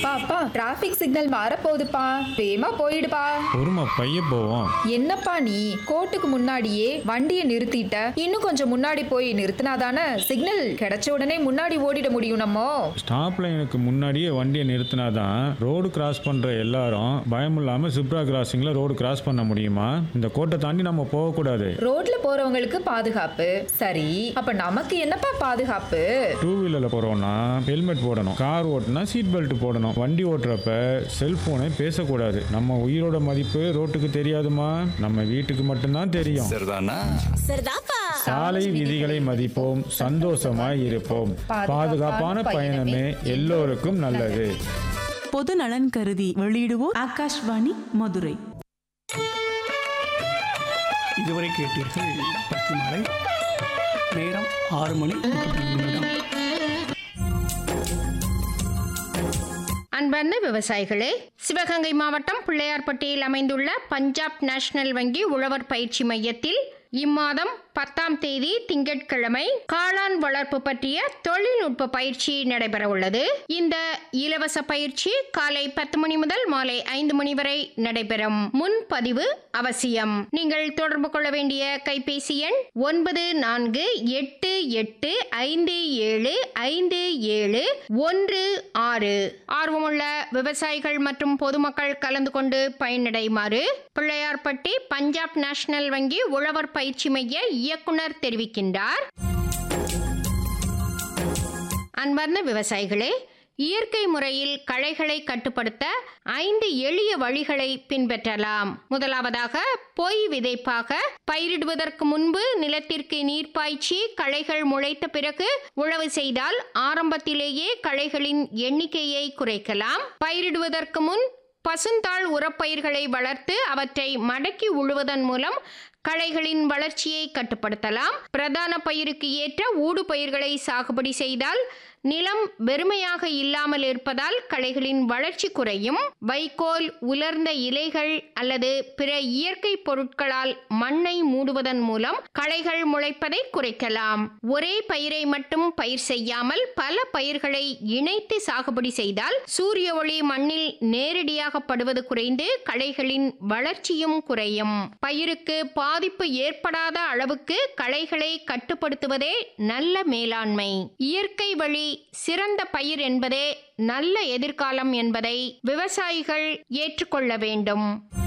அப்பா அப்பா traffic signal மாறப்போகுதுப்பா வேகமா போயிடுப்பா பொறுமை பைய போவோம் என்னப்பா நீ கோர்ட்டுக்கு முன்னாடியே வண்டியை நிறுத்திட்ட இன்னும் கொஞ்சம் முன்னாடி போய் நிறுத்தினாதானே சிக்னல் கிடைச்ச உடனே முன்னாடி ஓடிட முடியும் நம்ம ஸ்டாப் லைனுக்கு முன்னாடியே வண்டியை நிறுத்தினாதான் ரோடு கிராஸ் பண்ற எல்லாரும் பயம் இல்லாம சிப்ரா கிராசிங்ல ரோடு கிராஸ் பண்ண முடியுமா இந்த கோட்டை தாண்டி நம்ம போகக்கூடாது ரோட்ல போறவங்களுக்கு பாதுகாப்பு சரி அப்ப நமக்கு என்னப்பா பாதுகாப்பு டூ வீலர்ல போறோம்னா ஹெல்மெட் போடணும் கார் ஓட்டினா சீட் பெல்ட் போடணும் வண்டி ஓட்டுறப்ப செல்போனை பேசக்கூடாது நம்ம உயிரோட மதிப்பு ரோட்டுக்கு தெரியாதுமா நம்ம வீட்டுக்கு மட்டும்தான் தெரியும் சரிதானா சரிதாப்பா சாலை விதிகளை மதிப்போம் சந்தோஷமாய் இருப்போம் பாதுகாப்பான பயணமே எல்லோருக்கும் நல்லது பொது நலன் கருதி வெளியிடுவோர் ஆகாஷ்வாணி மதுரை இதுவரை கேட்டீர்கள் பத்து மாலை நேரம் ஆறு மணி முப்பத்தி நிமிடம் அன்பார்ந்த விவசாயிகளே சிவகங்கை மாவட்டம் பிள்ளையார்பட்டியில் அமைந்துள்ள பஞ்சாப் நேஷனல் வங்கி உழவர் பயிற்சி மையத்தில் இம்மாதம் பத்தாம் தேதி திங்கட்கிழமை காளான் வளர்ப்பு பற்றிய தொழில்நுட்ப பயிற்சி நடைபெற உள்ளது இந்த இலவச பயிற்சி காலை பத்து மணி முதல் மாலை ஐந்து மணி வரை நடைபெறும் முன்பதிவு அவசியம் நீங்கள் தொடர்பு கொள்ள வேண்டிய கைபேசி எண் ஒன்பது நான்கு எட்டு எட்டு ஐந்து ஏழு ஐந்து ஏழு ஒன்று ஆறு ஆர்வமுள்ள விவசாயிகள் மற்றும் பொதுமக்கள் கலந்து கொண்டு பயனடையுமாறு பிள்ளையார்பட்டி பஞ்சாப் நேஷனல் வங்கி உழவர் பயிற்சி மைய இயக்குனர் தெரிவிக்கின்றார் அன்பார்ந்த விவசாயிகளே இயற்கை முறையில் களைகளை கட்டுப்படுத்த ஐந்து எளிய வழிகளை பின்பற்றலாம் முதலாவதாக பொய் விதைப்பாக பயிரிடுவதற்கு முன்பு நிலத்திற்கு நீர் பாய்ச்சி களைகள் முளைத்த பிறகு உழவு செய்தால் ஆரம்பத்திலேயே களைகளின் எண்ணிக்கையை குறைக்கலாம் பயிரிடுவதற்கு முன் பசுந்தாள் உரப்பயிர்களை வளர்த்து அவற்றை மடக்கி உழுவதன் மூலம் களைகளின் வளர்ச்சியை கட்டுப்படுத்தலாம் பிரதான பயிருக்கு ஏற்ற ஊடு பயிர்களை சாகுபடி செய்தால் நிலம் வெறுமையாக இல்லாமல் இருப்பதால் களைகளின் வளர்ச்சி குறையும் வைக்கோல் உலர்ந்த இலைகள் அல்லது பிற இயற்கை பொருட்களால் மண்ணை மூடுவதன் மூலம் களைகள் முளைப்பதை குறைக்கலாம் ஒரே பயிரை மட்டும் பயிர் செய்யாமல் பல பயிர்களை இணைத்து சாகுபடி செய்தால் சூரிய ஒளி மண்ணில் நேரடியாக படுவது குறைந்து களைகளின் வளர்ச்சியும் குறையும் பயிருக்கு பாதிப்பு ஏற்படாத அளவுக்கு களைகளை கட்டுப்படுத்துவதே நல்ல மேலாண்மை இயற்கை வழி சிறந்த பயிர் என்பதே நல்ல எதிர்காலம் என்பதை விவசாயிகள் ஏற்றுக்கொள்ள வேண்டும்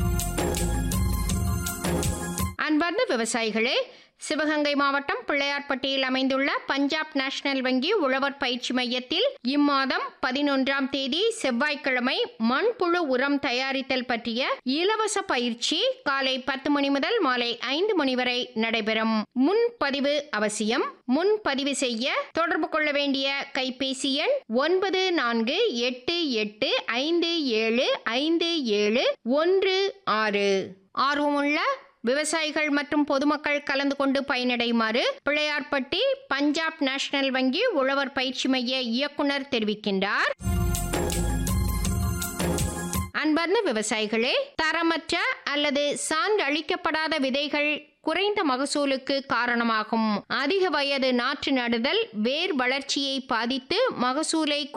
அன்பார்ந்த விவசாயிகளே சிவகங்கை மாவட்டம் பிள்ளையார்பட்டியில் அமைந்துள்ள பஞ்சாப் நேஷனல் வங்கி உழவர் பயிற்சி மையத்தில் இம்மாதம் பதினொன்றாம் தேதி செவ்வாய்க்கிழமை மண்புழு உரம் தயாரித்தல் பற்றிய இலவச பயிற்சி காலை பத்து மணி முதல் மாலை ஐந்து மணி வரை நடைபெறும் முன்பதிவு அவசியம் முன்பதிவு செய்ய தொடர்பு கொள்ள வேண்டிய கைபேசி எண் ஒன்பது நான்கு எட்டு எட்டு ஐந்து ஏழு ஐந்து ஏழு ஒன்று ஆறு ஆர்வமுள்ள விவசாயிகள் மற்றும் பொதுமக்கள் கலந்து கொண்டு பயனடையுமாறு பிள்ளையார்பட்டி பஞ்சாப் நேஷனல் வங்கி உழவர் பயிற்சி மைய இயக்குனர் தெரிவிக்கின்றார் அன்பார்ந்த விவசாயிகளே தரமற்ற அல்லது சான்றளிக்கப்படாத விதைகள் குறைந்த மகசூலுக்கு காரணமாகும் அதிக வயது நாற்று நடுதல் வேர் வளர்ச்சியை பாதித்து மகசூலை